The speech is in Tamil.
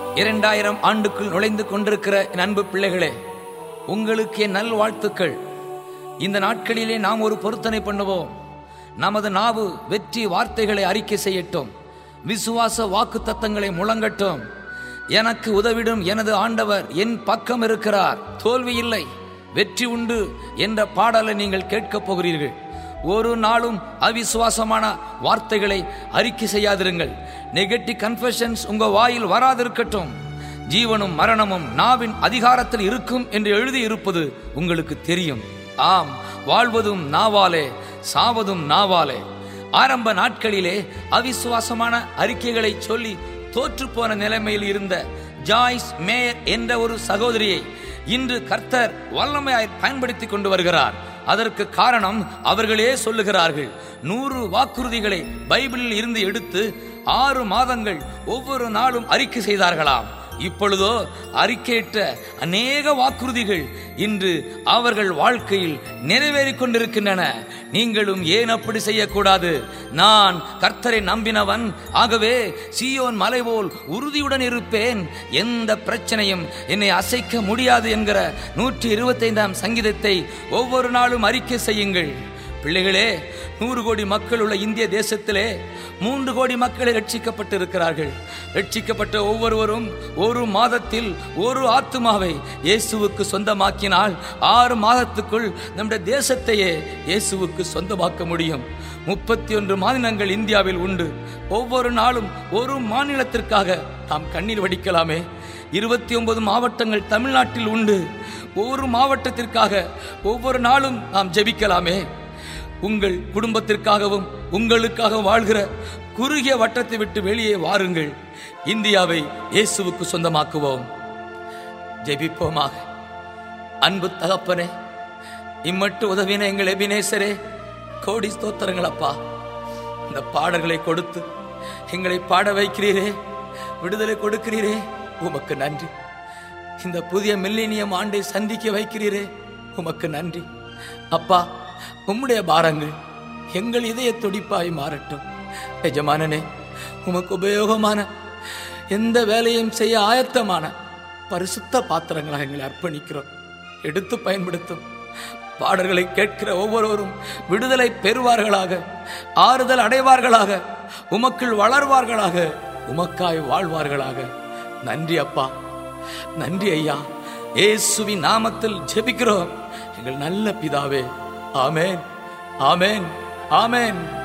இரண்டாயிரம் ஆண்டுக்குள் நுழைந்து கொண்டிருக்கிற என் அன்பு பிள்ளைகளே உங்களுக்கு என் நல் வாழ்த்துக்கள் இந்த நாட்களிலே நாம் ஒரு பொருத்தனை பண்ணுவோம் நமது நாவு வெற்றி வார்த்தைகளை அறிக்கை செய்யட்டும் விசுவாச வாக்கு தத்தங்களை முழங்கட்டும் எனக்கு உதவிடும் எனது ஆண்டவர் என் பக்கம் இருக்கிறார் தோல்வி இல்லை வெற்றி உண்டு என்ற பாடலை நீங்கள் கேட்கப் போகிறீர்கள் ஒரு நாளும் அவிசுவாசமான வார்த்தைகளை அறிக்கை செய்யாதிருங்கள் நெகட்டிவ் கன்ஃபெஷன்ஸ் உங்க வாயில் வராதிருக்கட்டும் ஜீவனும் மரணமும் நாவின் அதிகாரத்தில் இருக்கும் என்று எழுதி இருப்பது உங்களுக்கு தெரியும் ஆம் வாழ்வதும் நாவாலே சாவதும் நாவாலே ஆரம்ப நாட்களிலே அவிசுவாசமான அறிக்கைகளை சொல்லி தோற்றுப்போன நிலைமையில் இருந்த ஜாய்ஸ் மேயர் என்ற ஒரு சகோதரியை இன்று கர்த்தர் வல்லமையாய் பயன்படுத்தி கொண்டு வருகிறார் அதற்கு காரணம் அவர்களே சொல்லுகிறார்கள் நூறு வாக்குறுதிகளை பைபிளில் இருந்து எடுத்து ஆறு மாதங்கள் ஒவ்வொரு நாளும் அறிக்கை செய்தார்களாம் இப்பொழுதோ அறிக்கையிட்ட அநேக வாக்குறுதிகள் இன்று அவர்கள் வாழ்க்கையில் நிறைவேறிக் கொண்டிருக்கின்றன நீங்களும் ஏன் அப்படி செய்யக்கூடாது நான் கர்த்தரை நம்பினவன் ஆகவே சீயோன் மலை போல் உறுதியுடன் இருப்பேன் எந்த பிரச்சனையும் என்னை அசைக்க முடியாது என்கிற நூற்றி இருபத்தைந்தாம் சங்கீதத்தை ஒவ்வொரு நாளும் அறிக்கை செய்யுங்கள் பிள்ளைகளே நூறு கோடி மக்கள் உள்ள இந்திய தேசத்திலே மூன்று கோடி மக்கள் ரட்சிக்கப்பட்டு இருக்கிறார்கள் ரட்சிக்கப்பட்ட ஒவ்வொருவரும் ஒரு மாதத்தில் ஒரு ஆத்துமாவை இயேசுவுக்கு சொந்தமாக்கினால் ஆறு மாதத்துக்குள் நம்முடைய தேசத்தையே இயேசுவுக்கு சொந்தமாக்க முடியும் முப்பத்தி ஒன்று மாநிலங்கள் இந்தியாவில் உண்டு ஒவ்வொரு நாளும் ஒரு மாநிலத்திற்காக நாம் கண்ணீர் வடிக்கலாமே இருபத்தி ஒன்பது மாவட்டங்கள் தமிழ்நாட்டில் உண்டு ஒவ்வொரு மாவட்டத்திற்காக ஒவ்வொரு நாளும் நாம் ஜெபிக்கலாமே உங்கள் குடும்பத்திற்காகவும் உங்களுக்காக வாழ்கிற குறுகிய வட்டத்தை விட்டு வெளியே வாருங்கள் இந்தியாவை இயேசுவுக்கு சொந்தமாக்குவோம் ஜெபிப்போமாக அன்பு தகப்பனே இம்மட்டு உதவின எங்கள் எபினேசரே கோடி ஸ்தோத்திரங்கள் அப்பா இந்த பாடல்களை கொடுத்து எங்களை பாட வைக்கிறீரே விடுதலை கொடுக்கிறீரே உமக்கு நன்றி இந்த புதிய மில்லேனியம் ஆண்டை சந்திக்க வைக்கிறீரே உமக்கு நன்றி அப்பா உம்முடைய பாரங்கள் எங்கள் இதய துடிப்பாய் மாறட்டும் எஜமானனே உமக்கு உபயோகமான எந்த வேலையும் செய்ய ஆயத்தமான பரிசுத்த பாத்திரங்களாக எங்களை அர்ப்பணிக்கிறோம் எடுத்து பயன்படுத்தும் பாடல்களை கேட்கிற ஒவ்வொருவரும் விடுதலை பெறுவார்களாக ஆறுதல் அடைவார்களாக உமக்குள் வளர்வார்களாக உமக்காய் வாழ்வார்களாக நன்றி அப்பா நன்றி ஐயா இயேசுவின் நாமத்தில் ஜெபிக்கிறோம் எங்கள் நல்ல பிதாவே ஆமேன் ஆமேன் ஆமேன்